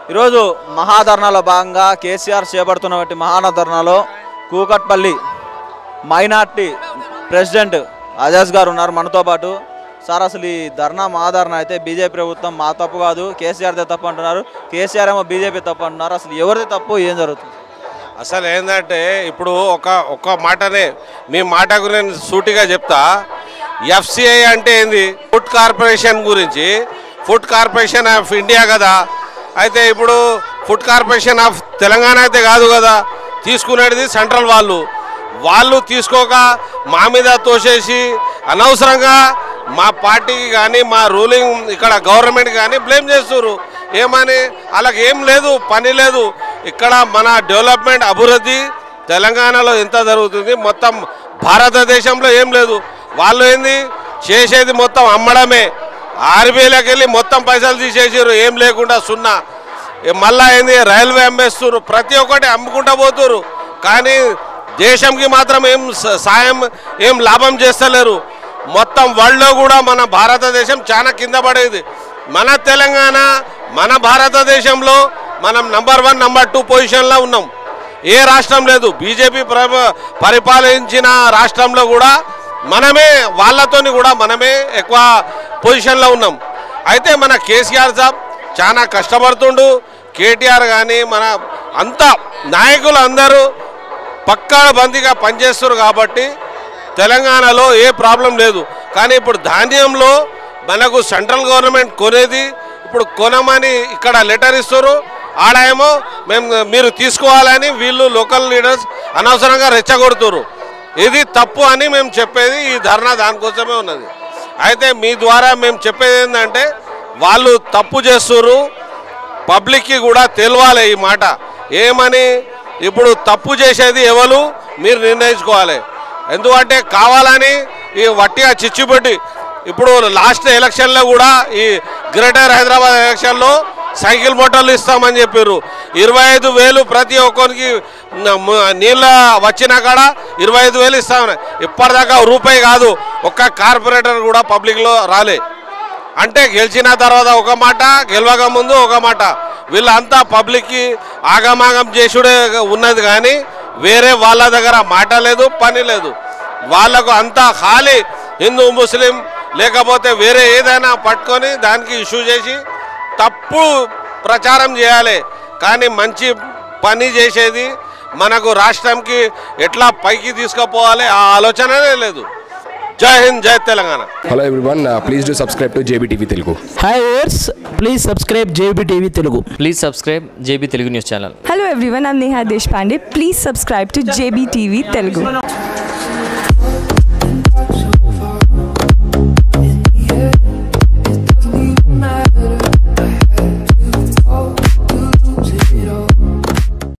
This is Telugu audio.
ఈరోజు మహాధర్నాలో భాగంగా కేసీఆర్ చేపడుతున్నటువంటి మహాధర్నాలో కూకట్పల్లి మైనార్టీ ప్రెసిడెంట్ అజాజ్ గారు ఉన్నారు మనతో పాటు సార్ అసలు ఈ ధర్నా మహాధర్నా అయితే బీజేపీ ప్రభుత్వం మా తప్పు కాదు కేసీఆర్దే తప్పు అంటున్నారు కేసీఆర్ ఏమో బీజేపీ తప్పు అంటున్నారు అసలు ఎవరిది తప్పు ఏం జరుగుతుంది అసలు ఏంటంటే ఇప్పుడు ఒక ఒక్క మాటనే మీ మాటకు నేను సూటిగా చెప్తా ఎఫ్సిఐ అంటే ఏంది ఫుడ్ కార్పొరేషన్ గురించి ఫుడ్ కార్పొరేషన్ ఆఫ్ ఇండియా కదా అయితే ఇప్పుడు ఫుడ్ కార్పొరేషన్ ఆఫ్ తెలంగాణ అయితే కాదు కదా తీసుకునేది సెంట్రల్ వాళ్ళు వాళ్ళు తీసుకోక మా మీద తోసేసి అనవసరంగా మా పార్టీకి కానీ మా రూలింగ్ ఇక్కడ గవర్నమెంట్ కానీ బ్లేమ్ చేస్తున్నారు ఏమని వాళ్ళకి ఏం లేదు పని లేదు ఇక్కడ మన డెవలప్మెంట్ అభివృద్ధి తెలంగాణలో ఎంత జరుగుతుంది మొత్తం భారతదేశంలో ఏం లేదు వాళ్ళు ఏంది చేసేది మొత్తం అమ్మడమే ఆర్బీఐలోకి వెళ్ళి మొత్తం పైసలు తీసేసారు ఏం లేకుండా సున్నా ఏ మళ్ళా ఏంది రైల్వే అమ్మేస్తున్నారు ప్రతి ఒక్కటి అమ్ముకుంటా పోతున్నారు కానీ దేశంకి మాత్రం ఏం స- సాయం ఏం లాభం చేస్తలేరు మొత్తం వరల్డ్లో కూడా మన భారతదేశం చాలా కింద పడేది మన తెలంగాణ మన భారతదేశంలో మనం నంబర్ వన్ నంబర్ టూ పొజిషన్లో ఉన్నాం ఏ రాష్ట్రం లేదు బీజేపీ ప్రభ పరిపాలించిన రాష్ట్రంలో కూడా మనమే వాళ్ళతోని కూడా మనమే ఎక్కువ పొజిషన్లో ఉన్నాం అయితే మన కేసీఆర్ సాబ్ చాలా కష్టపడుతుండు కేటీఆర్ కానీ మన అంతా నాయకులు అందరూ పక్కా బందీగా పనిచేస్తారు కాబట్టి తెలంగాణలో ఏ ప్రాబ్లం లేదు కానీ ఇప్పుడు ధాన్యంలో మనకు సెంట్రల్ గవర్నమెంట్ కొనేది ఇప్పుడు కొనమని ఇక్కడ లెటర్ ఇస్తారు ఆడేమో మేము మీరు తీసుకోవాలని వీళ్ళు లోకల్ లీడర్స్ అనవసరంగా రెచ్చగొడుతున్నారు ఇది తప్పు అని మేము చెప్పేది ఈ ధర్నా దానికోసమే ఉన్నది అయితే మీ ద్వారా మేము చెప్పేది ఏంటంటే వాళ్ళు తప్పు చేస్తున్నారు పబ్లిక్కి కూడా తెలియాలి ఈ మాట ఏమని ఇప్పుడు తప్పు చేసేది ఎవరు మీరు నిర్ణయించుకోవాలి ఎందుకంటే కావాలని ఈ వట్టిగా చిచ్చుపెట్టి ఇప్పుడు లాస్ట్ ఎలక్షన్లో కూడా ఈ గ్రేటర్ హైదరాబాద్ ఎలక్షన్లో సైకిల్ మోటార్లు ఇస్తామని చెప్పారు ఇరవై ఐదు వేలు ప్రతి ఒక్కరికి నీళ్ళ వచ్చిన కాడ ఇరవై ఐదు వేలు ఇస్తామని ఇప్పటిదాకా రూపాయి కాదు ఒక్క కార్పొరేటర్ కూడా పబ్లిక్లో రాలే అంటే గెలిచిన తర్వాత ఒక మాట గెలవక ముందు ఒక మాట వీళ్ళంతా పబ్లిక్కి ఆగమాగం చేసుడే ఉన్నది కానీ వేరే వాళ్ళ దగ్గర మాట లేదు పని లేదు వాళ్ళకు అంతా ఖాళీ హిందూ ముస్లిం లేకపోతే వేరే ఏదైనా పట్టుకొని దానికి ఇష్యూ చేసి తప్పు ప్రచారం చేయాలి కానీ మంచి పని చేసేది మనకు రాష్ట్రంకి ఎట్లా పైకి తీసుకుపోవాలి ఆ ఆలోచననే లేదు Jai Hind Jai Telangana hello everyone please do subscribe to JB Telugu hi ఓర్స్ please subscribe JB TV Telugu please subscribe JB Telugu news channel Hello everyone, I'm Neha Deshpande. Please subscribe to JBTV Telugu.